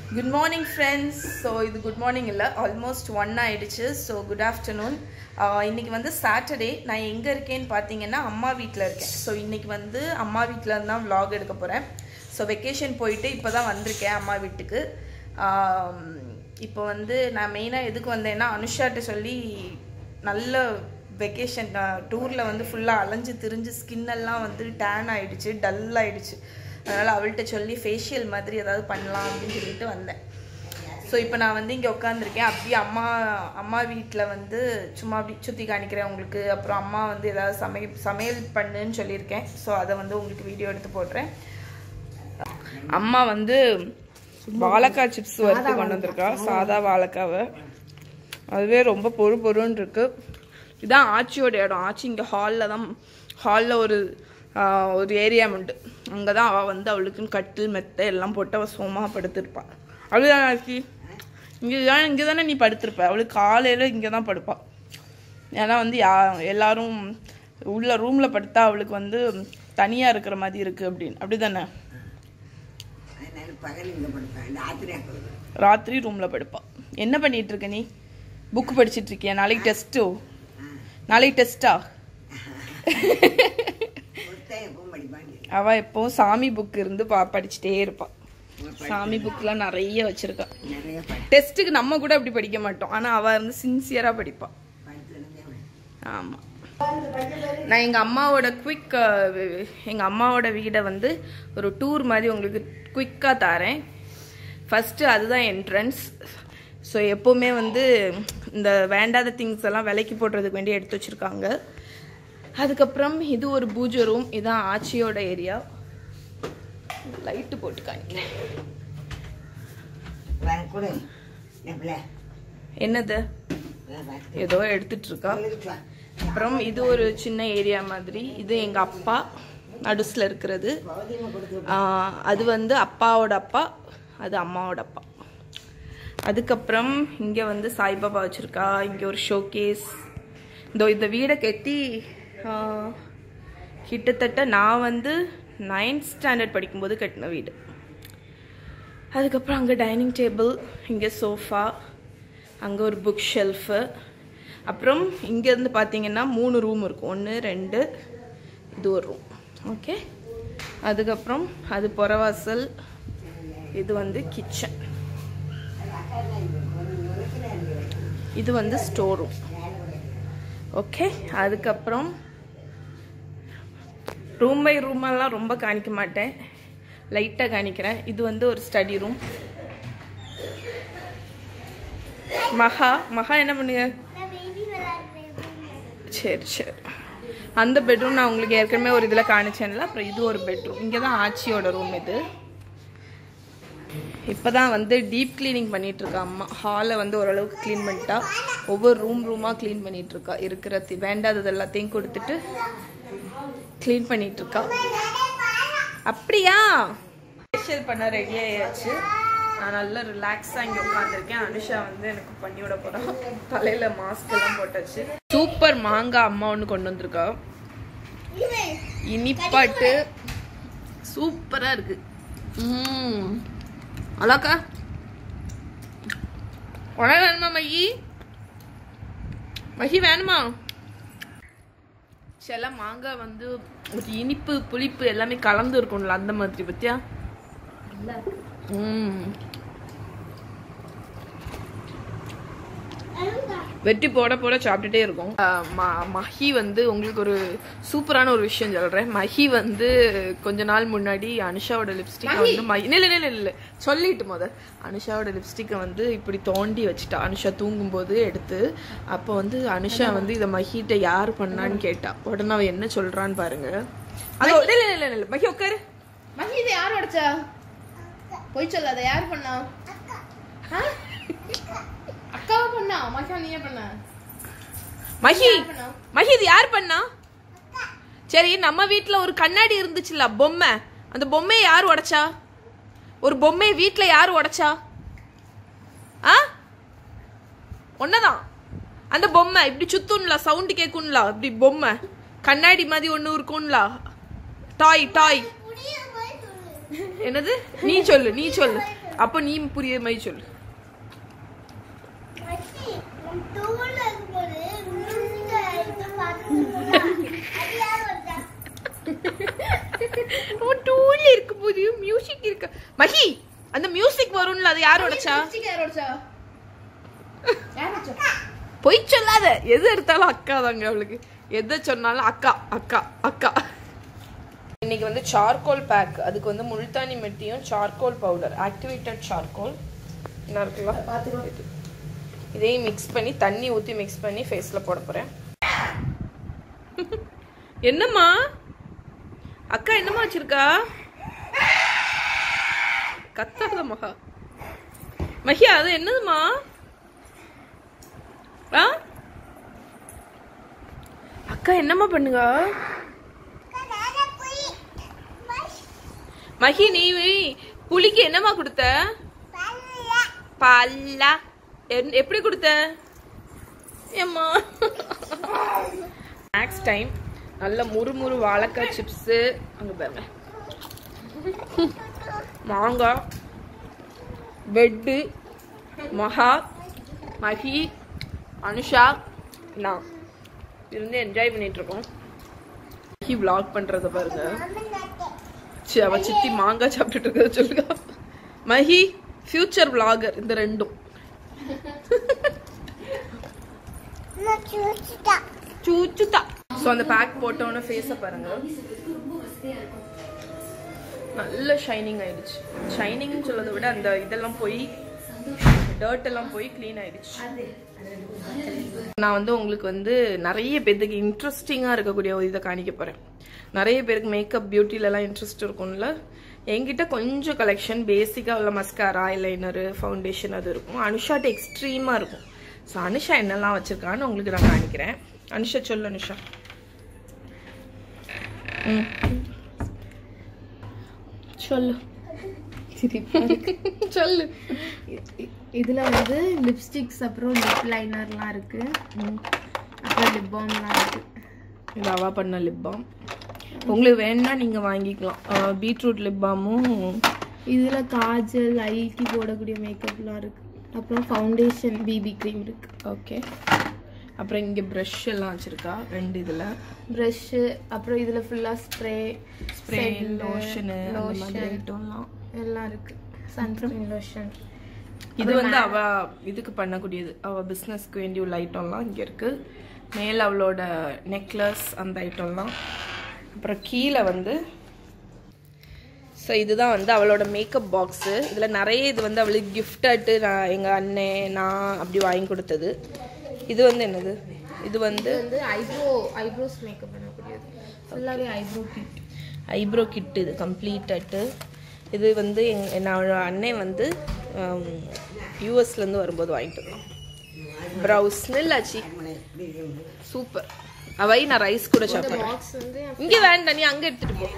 Good morning friends so இது good morning இல்லை almost one ஆயிடுச்சு ஸோ குட் ஆஃப்டர்நூன் இன்னைக்கு வந்து சாட்டர்டே நான் எங்கே இருக்கேன்னு பார்த்தீங்கன்னா அம்மா வீட்டில் இருக்கேன் ஸோ இன்னைக்கு வந்து அம்மா வீட்டில் இருந்து தான் vlog எடுக்க போகிறேன் ஸோ வெக்கேஷன் போயிட்டு இப்போ தான் வந்திருக்கேன் அம்மா வீட்டுக்கு ஆம், இப்போ வந்து நான் மெயினாக எதுக்கு வந்தேன்னா அனுஷாட்ட சொல்லி நல்ல வெக்கேஷன் டூரில் வந்து ஃபுல்லாக அலைஞ்சு திரிஞ்சு ஸ்கின் எல்லாம் வந்து டேன் ஆயிடுச்சு டல் ஆயிடுச்சு அதனால் அவள்கிட்ட சொல்லி ஃபேஷியல் மாதிரி ஏதாவது பண்ணலாம் அப்படின்னு சொல்லிட்டு வந்தேன் ஸோ இப்போ நான் வந்து இங்கே உட்காந்துருக்கேன் அப்படியே அம்மா அம்மா வீட்டில் வந்து சும்மா அப்படி சுற்றி காணிக்கிறேன் உங்களுக்கு அப்புறம் அம்மா வந்து ஏதாவது சமை சமையல் பண்ணுன்னு சொல்லியிருக்கேன் ஸோ அதை வந்து உங்களுக்கு வீடியோ எடுத்து போடுறேன் அம்மா வந்து வாழைக்காய் சிப்ஸ் வறுத்து கொண்டு வந்திருக்கா சாதா வாழைக்காவை அதுவே ரொம்ப பொறு பொறுன்னு இருக்கு இதான் ஆச்சியோட இடம் ஆச்சி இங்கே ஹாலில் தான் ஹாலில் ஒரு ஆஹ், ஒரு ஏரியா உண்டு அங்கே தான் அவள் வந்து அவளுக்குன்னு கட்டில் மெத்தை எல்லாம் போட்டு அவள் சோமாக படுத்திருப்பாள் அப்படிதான் ஆச்சி இங்கே தான் இங்கே தானே நீ படுத்திருப்ப அவளுக்கு காலையில் இங்கே தான் படுப்பாள் ஏன்னா வந்து யா எல்லாரும் உள்ள ரூமில் படுத்தா அவளுக்கு வந்து தனியாக இருக்கிற மாதிரி இருக்குது அப்படின்னு அப்படி தானே அதனால பகல் இங்கே படுப்பேன் ராத்திரி அங்கே வருவேன் ராத்திரி ரூமில் படுப்பா என்ன பண்ணிட்டு இருக்க நீ புக் படிச்சிட்டு இருக்கியா நாளைக்கு டெஸ்ட்டோ நாளைக்கு டெஸ்ட்டா ஒருத்தன் எப்பவும் படிப்பாங்க அவ எப்பவும் சாமி புக் இருந்து பா படிச்சுட்டே இருப்பா சாமி புக்லாம் நிறைய வச்சிருக்கா நிறைய படி டெஸ்ட்டுக்கு நம்ம கூட அப்படி படிக்க மாட்டோம் ஆனா அவ வந்து சின்சியரா படிப்பா படிச்சிருந்தேன் ஆமா நான் எங்க அம்மாவோட குயிக் எங்க அம்மாவோட வீடை வந்து ஒரு டூர் மாதிரி உங்களுக்கு குயிக்கா தாரேன் ஃபர்ஸ்ட் அதுதான் என்ட்ரன்ஸ் ஸோ எப்போவுமே வந்து இந்த வேண்டாத திங்ஸ் எல்லாம் விலைக்கு போடுறதுக்கு வேண்டி எடுத்து வச்சிருக்காங்க அதுக்கப்புறம் இது ஒரு பூஜை ரூம் இதான் ஆச்சியோட ஏரியா லைட்டு போட்டு காணிக்கிறேன் வர கொடு எப்பல என்னது ஏதோ எடுத்துட்டு இருக்கா அப்புறம் இது ஒரு சின்ன ஏரியா மாதிரி இது எங்க அப்பா நடுஸ்ல இருக்கிறது ஆஹ் அது வந்து அப்பாவோட அப்பா அது அம்மாவோட அப்பா அதுக்கப்புறம் இங்க வந்து சாய்பாபா வச்சிருக்கா இங்க ஒரு ஷோகேஸ் இந்த இந்த வீடை கட்டி ஆஹ், கிட்டத்தட்ட நான் வந்து நைன்த் ஸ்டாண்டர்ட் படிக்கும்போது கட்டின வீடு அதுக்கப்புறம் அங்கே டைனிங் டேபிள் இங்கே சோஃபா அங்கே ஒரு புக் ஷெல்ஃபு அப்புறம் இங்கேருந்து பார்த்தீங்கன்னா மூணு ரூம் இருக்கும் ஒன்று ரெண்டு இது ஒரு ரூம் ஓகே அதுக்கப்புறம் அது புறவாசல் இது வந்து கிச்சன் இது வந்து ஸ்டோர் ரூம் ஓகே அதுக்கப்புறம் ரூம் பை ரூமெல்லாம் ரொம்ப காணிக்க மாட்டேன் லைட்டாக காணிக்கிறேன் இது வந்து ஒரு ஸ்டடி ரூம் மகா மகா என்ன பண்ணுங்க சரி சரி அந்த பெட்ரூம் நான் உங்களுக்கு ஏற்கனவே ஒரு இதில் காணிச்சேன்ல அப்புறம் இது ஒரு பெட்ரூம் இங்கே தான் ஆச்சியோட ரூம் இது இப்போ தான் வந்து டீப் க்ளீனிங் பண்ணிட்டு இருக்கா அம்மா ஹாலை வந்து ஓரளவுக்கு க்ளீன் பண்ணிட்டா ஒவ்வொரு ரூம் ரூமாக க்ளீன் பண்ணிட்டு இருக்கா இருக்கிற தி- வேண்டாதது எல்லாத்தையும் கொடுத்துட்டு க்ளீன் பண்ணிட்டு இருக்கா அப்படியா ஃபேஷியல் பண்ண ரெடி ஆயாச்சு நான் நல்லா ரிலாக்ஸாக இங்கே உட்காந்துருக்கேன் அனுஷா வந்து எனக்கு பண்ணி விட போகிறான் தலையில் மாஸ்க் எல்லாம் போட்டாச்சு சூப்பர் மாங்காய் அம்மா ஒன்று கொண்டு வந்திருக்கா இனிப்பாட்டு சூப்பராக இருக்கு ம் அழகா உனக்கு வேணுமா மகி மகி வேணுமா சில மாங்காய் வந்து ஒரு இனிப்பு புளிப்பு எல்லாமே கலந்து இருக்கும்ல அந்த மாதிரி பத்தியா ம் வெட்டி போட போட சாப்பிட்டுட்டே இருக்கும் அஹ் ம- மஹி வந்து உங்களுக்கு ஒரு சூப்பரான ஒரு விஷயம் சொல்றேன் மஹி வந்து கொஞ்ச நாள் முன்னாடி அனுஷாவோட லிப்ஸ்டிக் வந்து மஹி இல்ல இல்ல இல்ல சொல்லிட்டு முத அனுஷாவோட லிப்ஸ்டிக்கை வந்து இப்படி தோண்டி வச்சுட்டா அனுஷா தூங்கும்போது எடுத்து அப்போ வந்து அனுஷா வந்து இதை மஹிட்ட யார் பண்ணான்னு கேட்டா உடனே அவ என்ன சொல்றான்னு பாருங்க அது இல்ல இல்ல இல்ல இல்ல மஹி உட்காரு மஹி இது யார் உடைச்சா பொய் சொல்லாத யார் பண்ணா ஆ? அக்காவா பண்ணா மஹா நீயே பண்ண மஹி யார் பண்ணா? மஹி இது யார் பண்ணா சரி நம்ம வீட்ல ஒரு கண்ணாடி இருந்துச்சுல்ல பொம்மை அந்த பொம்மையை யார் உடைச்சா ஒரு பொம்மையை வீட்ல யார் உடைச்சா ஆ ஒன்னதான் அந்த பொம்மை இப்படி சுத்தும்ல சவுண்ட் கேட்கும்ல இப்படி பொம்மை கண்ணாடி மாதிரி ஒண்ணு இருக்கும்ல டாய் டாய் என்னது நீ சொல்லு நீ சொல்லு அப்போ நீ புரிய மாதிரி சொல்லு டூல இருக்கும் போது மியூசிக் இருக்கு மஹி அந்த மியூசிக் வரும்ல அது யார் உடைச்சா லிப்ஸ்டிக் யார் உடைச்சா யார் உடைச்சா பொய் சொல்லாத எது எடுத்தாலும் அக்கா தாங்க அவளுக்கு எதை சொன்னாலும் அக்கா அக்கா அக்கா இன்னைக்கு வந்து சார்கோல் பேக் அதுக்கு வந்து முல்தானி மெட்டியும் சார்கோல் பவுடர் ஆக்டிவேட்டட் சார்கோல் என்ன இருக்குல்ல இது. இதையும் மிக்ஸ் பண்ணி தண்ணி ஊற்றி மிக்ஸ் பண்ணி ஃபேஸில் போட போகிறேன் என்னம்மா அக்கா என்னம்மா வச்சிருக்கா கத்தாத மகா மஹியா அது என்னதுமா ஆ அக்கா என்னம்மா பண்ணுங்க மஹி நீ புலிக்கு என்னம்மா கொடுத்த பல்லா என்- எப்படி கொடுத்த ஏம்மா ஸ்நாக்ஸ் டைம் நல்ல முறுமுறு வாழைக்காய் சிப்ஸு அங்கே பாருங்க மாங்காய் பெட்டு மகா மஹி அனுஷா நான் இருந்து என்ஜாய் பண்ணிட்டு இருக்கோம் மஹி vlog பண்றத பாருங்க சி அவ சித்தி மாங்காய் சாப்பிட்டுட்டு இருக்கத சொல்லுங்க மஹி ஃபியூச்சர் vlogger இந்த ரெண்டும் சூச்சுதா ஸோ அந்த பேக் போட்டோன்னு ஃபேஸை பாருங்க நல்ல ஷைனிங் ஆயிடுச்சு ஷைனிங்னு சொல்றதை விட அந்த இதெல்லாம் போய் டர்ட் எல்லாம் போய் க்ளீன் ஆயிடுச்சு நான் வந்து உங்களுக்கு வந்து நிறைய பேருக்கு இன்ட்ரெஸ்டிங்காக இருக்கக்கூடிய ஒரு இதை காணிக்க போகிறேன் நிறைய பேருக்கு மேக்கப் பியூட்டிலலாம் இன்ட்ரெஸ்ட் இருக்கும்ல என்கிட்ட கொஞ்சம் கலெக்ஷன் பேசிக்காக உள்ள மஸ்காரா ஐலைனரு ஃபவுண்டேஷன் அது இருக்கும் அனுஷாட்ட எக்ஸ்ட்ரீமாக இருக்கும் ஸோ அனுஷா என்னெல்லாம் வச்சுருக்கான்னு உங்களுக்கு நான் காணிக்கிறேன் அனுஷா சொல்லு அனுஷா ம் சொல்லு சொல்லு இதுல வந்து லிப்ஸ்டிக்ஸ் அப்புறம் லிப் லைனர்லாம் இருக்கு அப்புறம் லிப் பாம்லாம் இருக்கு இது அவா பண்ண லிப் பாம் உங்களுக்கு வேணும்னா நீங்கள் வாங்கிக்கலாம் பீட்ரூட் லிப் பாமும் இதுல காஜல் ஐக்கு போடக்கூடிய மேக்கப்லாம் இருக்கு அப்புறம் ஃபவுண்டேஷன் பிபி க்ரீம் இருக்கு ஓகே அப்புறம் இங்கே ப்ரஷ் எல்லாம் வச்சுருக்கா ரெண்டு இதில் ப்ரஷ்ஷு அப்புறம் இதுல ஃபுல்லா ஸ்ப்ரே ஸ்ப்ரே லோஷனு அந்த மாதிரி லோஷன் ஐட்டம்லாம் எல்லாம் இருக்கு சன்ஸ்கிரீன் லோஷன் இது வந்து அவ இதுக்கு பண்ணக்கூடியது அவ பிஸ்னஸ்க்கு வேண்டிய உள்ள ஐட்டம்லாம் இங்கே இருக்கு மேலே அவளோட நெக்லஸ் அந்த ஐட்டம்லாம் அப்புறம் கீழே வந்து ஸோ இதுதான் வந்து அவளோட மேக்கப் பாக்ஸு இதில் நிறைய இது வந்து அவளுக்கு கிஃப்டட்டு நான் எங்கள் அண்ணன் நான் அப்படி வாங்கி கொடுத்தது இது வந்து என்னது இது வந்து இது வந்து ஐப்ரோ ஐப்ரோஸ் மேக்கப் பண்ணக்கூடியது ஃபுல்லாகவே ஐப்ரோ கிட் ஐப்ரோ கிட் இது கம்ப்ளீட்டட்டு இது வந்து எங் என்னோட அண்ணன் வந்து யூஎஸ்லேருந்து வரும்போது வாங்கிட்டு வந்தோம் ப்ரௌஸ் நல்லாச்சு சூப்பர் அவை நான் ரைஸ் கூட சாப்பிட்றேன் பாக்ஸ் வந்து இங்கே வேண்டாம் நீ அங்கே எடுத்துட்டு போ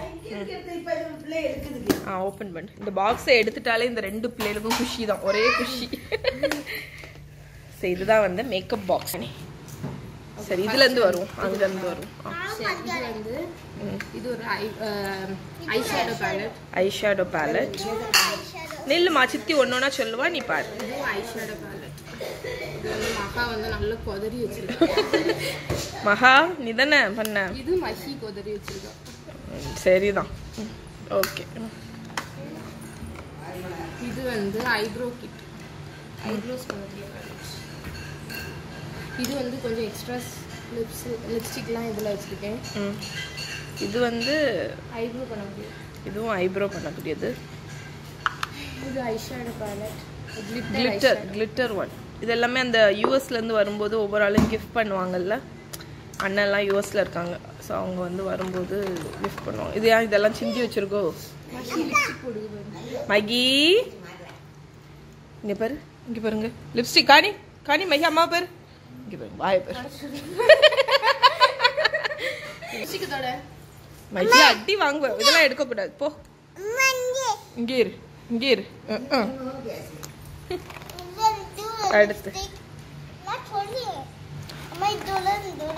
ஆ ஓப்பன் பண்ணு இந்த பாக்ஸை எடுத்துட்டாலே இந்த ரெண்டு பிள்ளைகளுக்கும் குஷி தான் ஒரே குஷி சரி இதுதான் வந்து மேக்கப் பாக்ஸ் சரி இதுலேருந்து வரும் அங்கேருந்து வரும் ஆ இது வந்து இது ஒரு eye eye shadow palette eyeshadow palette நெல்லுமா சித்தி ஒன்னொன்னா சொல்லுவா நீ பாரு இதுவும் ஐ ஷேடோ பேலட் இது வந்து மகா வந்து நல்ல கொதறி வச்சிருக்கா மகா நீ தானே பண்ண இது மஹி கொதறி வச்சிருக்கா ம், சரிதான் ஓகே இது வந்து ஐப்ரோ கிட் ஐப்ரோஸ் பண்ணக்கூடிய பேலட் இது வந்து கொஞ்சம் எக்ஸ்ட்ரா லிப்ஸ் லிப்ஸ்டிக்லாம் இதில் வச்சுருக்கேன் ம் இது வந்து ஐப்ரோ பண்ண முடியும் இதுவும் ஐப்ரோ பண்ணக்கூடியது இது eye shadow palette glitter glitter one இது எல்லாமே அந்த யூஎஸ்லேருந்து வரும்போது ஒவ்வொரு ஆளும் கிஃப்ட் பண்ணுவாங்கல்ல அண்ணன்லாம் யூஎஸ்ல இருக்காங்க ஸோ அவங்க வந்து வரும்போது கிஃப்ட் பண்ணுவாங்க இது ஏன் இதெல்லாம் சிந்தி வச்சிருக்கோ மஹி லிப்ஸ்டிக் போடுது பாருங்க மகி இங்கே பாரு இங்கே பாருங்க லிப்ஸ்டிக் காணி காணி மகி அம்மா பேர் இங்கே பாரு வாய பேர் லிப்ஸ்டிக்கத்தோட மகி அடி வாங்குவேன் இதெல்லாம் எடுக்கக்கூடாது போ இங்கே இரு இங்கே இரு அஹ், அஹ். அடுத்து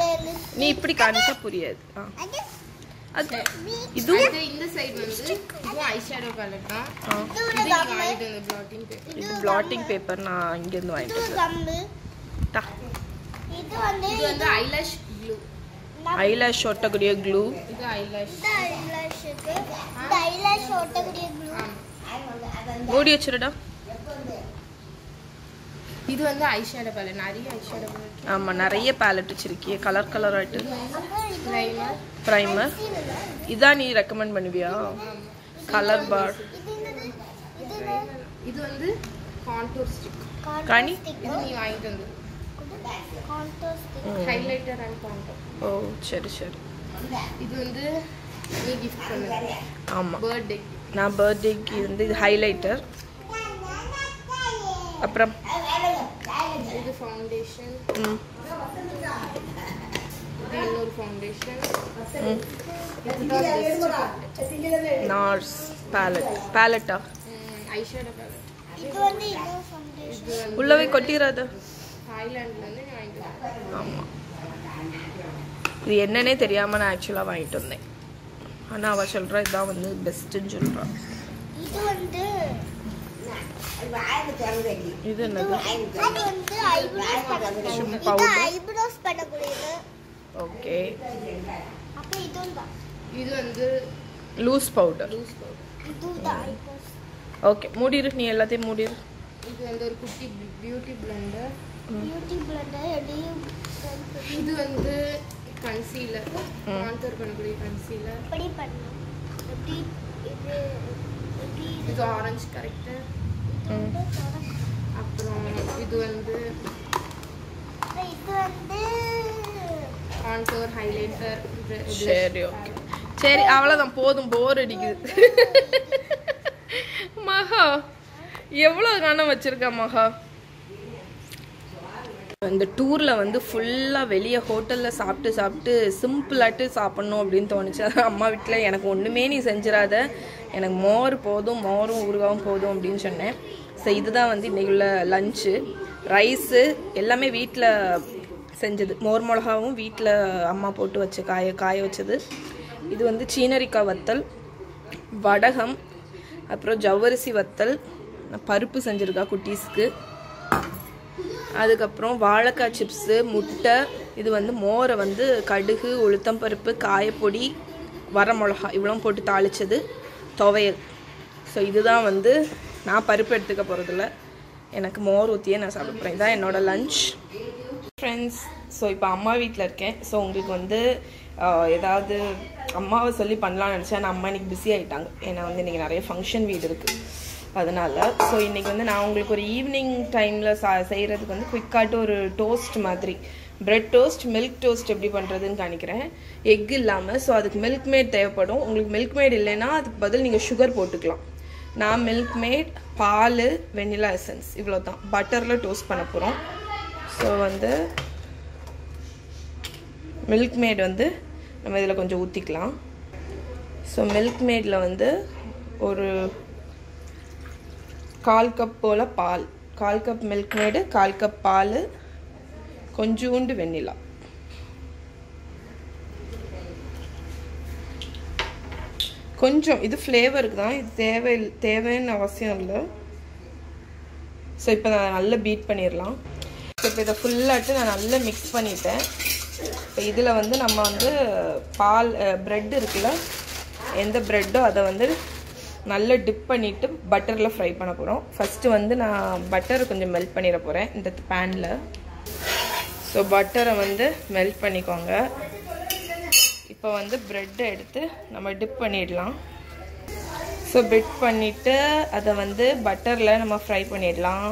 நீ இப்படி காணிச்சா புரியாது ஆ. அது இதுவும் அடுத்து இந்த சைடு வந்து இதுவும் ஐ ஷேடோ பேலட் தான் ஆ. இது நீங்க வாங்கிட்டு வந்த பிளாட்டிங் பேப்பர் இது பிளாட்டிங் பேப்பர் நான் இங்கேருந்து வாங்கிட்டு இது வந்தேன் கம்மு டா இது வந்து இது வந்து ஐலாஷ் க்ளூ ஐலாஷ் ஒட்டக்கூடிய க்ளூ இது ஐலாஷ் இந்த ஐலாஷுக்கு இந்த ஐலாஷ் ஓட்டக்கூடிய க்ளூ மூடி வச்சிருடா இது வந்து ஐ ஷேடோ பேலட் நிறைய ஐ ஷேடோ பேலட் ஆமாம் நிறைய பேலட் வச்சிருக்கிய கலர் கலர் ஆட்டு அப்புறம் இது ப்ரைமர் ப்ரைமர் இதான் நீ ரெக்கமெண்ட் பண்ணுவியா கலர் பார் இது என்னது இது இது வந்து கான்டூர் ஸ்டிக் கனி? இது நீ வாங்கிட்டு வந்து contour stick hmm. Highlighter and contour ஓ சரி சரி இது வந்து நீ கிஃப்ட் பண்ணது ஆமாம் பர்த்டே நான் பர்த்டேக்கு வந்து இது ஹைலைட்டர் அப்புறம் இது ஃபவுண்டேஷன் ம் இது இன்னொரு ஃபவுண்டேஷன் ம் இதுதான் பெஸ்ட் நார்ஸ் பேலட் பேலட்டா ஐ ஷேடோ பேலட் இது வந்து இன்னொரு ஃபவுண்டேஷன் இது வந்து உள்ளவே கொட்டிடாத தாய்லாண்ட்ல இருந்து நீ வாங்கிட்டு வந்த ஆமாம் இது என்னன்னே தெரியாமல் நான் ஆக்சுவலாக வாங்கிட்டு வந்தேன் ஆனால் அவள் சொல்கிறா இதான் வந்து பெஸ்ட்டுன்னு சொல்கிறா இது வந்து வாயில் திறந்து இது என்னது அது வந்து ஐப்ரோஸ் பண்ணக்கூடியது Shim இது powder. ஐப்ரோஸ் பண்ணக்கூடியது ஓகே அப்புறம் இதுவும் தான் இது வந்து லூஸ் பவுடர் லூஸ் பவுடர் இதுவும் தான் ஐப்ரோஸ் ஓகே மூடிரு நீ எல்லாத்தையும் மூடிரு இது வந்து ஒரு குட்டி பியூட்டி பிளெண்டர் பியூட்டி பிளண்டர் எதையும் இது வந்து கன்சீலர் கான்டர் பண்ணக்கூடிய கன்சீலர் எப்படி பண்ணணும் எப்படி இது எப்படி இது இது ஆரஞ்சு கரெக்டர் இது வந்து தொடங்க. அப்புறம் இது வந்து அப்புறம் இது வந்து கான்டோர் ஹைலைட்டர் சரி ஓகே சரி அவ்வளோதான் போதும் போர் அடிக்குது மகா எவ்வளோ காணம் வச்சிருக்கா மகா இந்த டூரில் வந்து ஃபுல்லாக வெளியே ஹோட்டலில் சாப்பிட்டு சாப்பிட்டு சிம்பிளாட்டு சாப்பிட்ணும் அப்படின்னு தோணுச்சு அதான் அம்மா வீட்டில் எனக்கு ஒன்றுமே நீ செஞ்சிடாத எனக்கு மோர் போதும் மோரும் ஊறுகாவும் போதும் அப்படின்னு சொன்னேன் ஸோ இதுதான் வந்து இன்னைக்கு உள்ள லஞ்சு ரைஸு எல்லாமே வீட்டில் செஞ்சது மோர் மிளகாவும் வீட்டில் அம்மா போட்டு வச்ச காய காய வச்சது இது வந்து சீனரிக்காய் வத்தல் வடகம் அப்புறம் ஜவ்வரிசி வத்தல் பருப்பு செஞ்சுருக்கா குட்டீஸ்க்கு அதுக்கப்புறம் வாழைக்காய் சிப்ஸு முட்டை இது வந்து மோரை வந்து கடுகு உளுத்தம்பருப்பு காயப்பொடி வரமிளகா இவ்வளோ போட்டு தாளிச்சது துவையல் ஸோ இதுதான் வந்து நான் பருப்பு எடுத்துக்க போகிறதில்ல எனக்கு மோர் ஊற்றியே நான் சாப்பிட போகிறேன் இதான் என்னோடய லஞ்ச் ஃப்ரெண்ட்ஸ் ஸோ இப்போ அம்மா வீட்டில் இருக்கேன் ஸோ உங்களுக்கு வந்து ஆஹ், ஏதாவது அம்மாவை சொல்லி பண்ணலாம்னு நினச்சேன் ஆனால் அம்மா இன்னைக்கு பிஸி ஆகிட்டாங்க ஏன்னா வந்து இன்றைக்கி நிறைய ஃபங்க்ஷன் வீடு இருக்குது அதனால் ஸோ இன்றைக்கி வந்து நான் உங்களுக்கு ஒரு ஈவினிங் டைமில் சா செய்கிறதுக்கு வந்து குயிக்காட்டு ஒரு டோஸ்ட் மாதிரி பிரெட் டோஸ்ட் மில்க் டோஸ்ட் எப்படி பண்ணுறதுன்னு காணிக்கிறேன் எக் இல்லாமல் ஸோ அதுக்கு மில்க் மேட் தேவைப்படும் உங்களுக்கு மில்க் மேட் இல்லைன்னா அதுக்கு பதில் நீங்கள் சுகர் போட்டுக்கலாம் நான் மில்க் மேட் பால் வெனிலா எசன்ஸ் இவ்வளோ தான் பட்டரில் டோஸ்ட் பண்ண போகிறோம் ஸோ வந்து மில்க் மேட் வந்து நம்ம இதில் கொஞ்சம் ஊற்றிக்கலாம் ஸோ மில்க் மேடில் வந்து ஒரு கால் கப் போல் பால் கால் கப் மில்க் மேடு கால் கப் பால் கொஞ்சூண்டு வெண்ணிலா கொஞ்சம் இது ஃப்ளேவருக்கு தான் இது தேவை தேவைன்னு அவசியம் இல்லை ஸோ இப்போ நான் நல்லா பீட் பண்ணிடலாம் ஸோ இப்போ இதை ஃபுல்லாட்டு நான் நல்லா மிக்ஸ் பண்ணிட்டேன் இப்போ இதில் வந்து நம்ம வந்து பால் ப்ரெட் இருக்குல்ல எந்த ப்ரெட்டோ அதை வந்து நல்லா டிப் பண்ணிவிட்டு பட்டரில் ஃப்ரை பண்ண போகிறோம் ஃபஸ்ட்டு வந்து நான் பட்டரை கொஞ்சம் மெல்ட் பண்ணிட போகிறேன் இந்த பேனில் ஸோ பட்டரை வந்து மெல்ட் பண்ணிக்கோங்க இப்போ வந்து ப்ரெட்டை எடுத்து நம்ம டிப் பண்ணிடலாம் ஸோ பிட் பண்ணிவிட்டு அதை வந்து பட்டரில் நம்ம ஃப்ரை பண்ணிடலாம்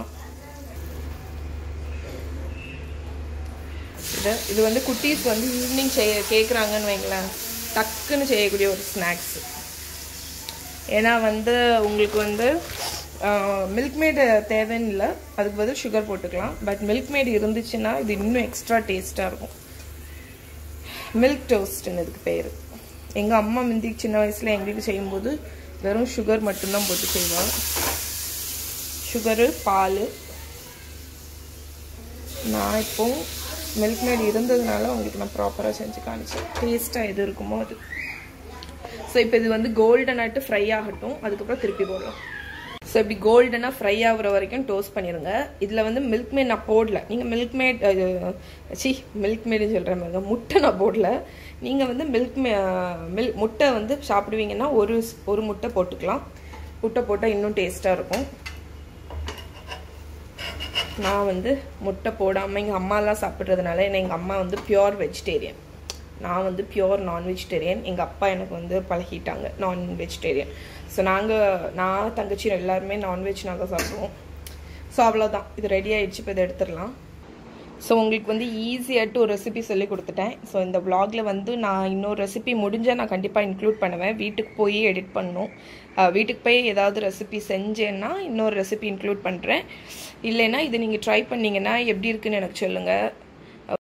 இது இது வந்து குட்டீஸ் வந்து ஈவினிங் செய்ய கேட்குறாங்கன்னு வைங்களேன் டக்குன்னு செய்யக்கூடிய ஒரு ஸ்நாக்ஸ் ஏன்னா வந்து உங்களுக்கு வந்து மில்க் மேடு தேவைன்னு இல்லை அதுக்கு பதில் சுகர் போட்டுக்கலாம் பட் மில்க் மேடு இருந்துச்சுன்னா இது இன்னும் எக்ஸ்ட்ரா டேஸ்ட்டாக இருக்கும் மில்க் டோஸ்ட்னு இதுக்கு பேர் எங்கள் அம்மா முந்தி சின்ன வயசில் எங்களுக்கு செய்யும்போது வெறும் சுகர் மட்டும்தான் போட்டு செய்வாங்க சுகரு பால் நான் இப்போ மில்க் மேட் இருந்ததுனால உங்களுக்கு நான் ப்ராப்பராக செஞ்சு காமிச்சேன் டேஸ்ட்டாக எது இருக்குமோ அது ஸோ இப்போ இது வந்து கோல்டன் ஆட்டு ஃப்ரை ஆகட்டும் அதுக்கப்புறம் திருப்பி போடலாம் ஸோ இப்படி கோல்டனாக ஃப்ரை ஆகுற வரைக்கும் டோஸ்ட் பண்ணிடுங்க இதில் வந்து மில்க் மேட் நான் போடல நீங்கள் மில்க் மேட் சி மில்க் மேடுன்னு சொல்கிறேன் பாருங்க முட்டை நான் போடல நீங்கள் வந்து மில்க் மே மில் முட்டை வந்து சாப்பிடுவீங்கன்னா ஒரு ஸ்- ஒரு முட்டை போட்டுக்கலாம் முட்டை போட்டால் இன்னும் டேஸ்ட்டாக இருக்கும் நான் வந்து முட்டை போடாமல் எங்கள் அம்மாலாம் சாப்பிட்றதுனால ஏன்னா எங்கள் அம்மா வந்து பியோர் வெஜிடேரியன் நான் வந்து பியோர் நான் வெஜிடேரியன் எங்கள் அப்பா எனக்கு வந்து பழகிட்டாங்க நான் வெஜிடேரியன் ஸோ நாங்கள் நான் தங்கச்சி எல்லாருமே நான்வெஜ் நாங்கள் சாப்பிடுவோம் ஸோ அவ்வளோதான் இது ரெடி ஆயிடுச்சு இப்போ இதை எடுத்துடலாம் ஸோ உங்களுக்கு வந்து ஈஸியாட்டு ஒரு ரெசிபி சொல்லி கொடுத்துட்டேன் ஸோ இந்த vlogல வந்து நான் இன்னொரு ரெசிபி முடிஞ்சால் நான் கண்டிப்பாக இன்க்ளூட் பண்ணுவேன் வீட்டுக்கு போய் எடிட் பண்ணணும் அஹ் வீட்டுக்கு போய் ஏதாவது ரெசிபி செஞ்சேன்னா இன்னொரு ரெசிபி இன்க்ளூட் பண்ணுறேன் இல்லைன்னா இது நீங்கள் ட்ரை பண்ணீங்கன்னா எப்படி இருக்குன்னு எனக்கு சொல்லுங்கள்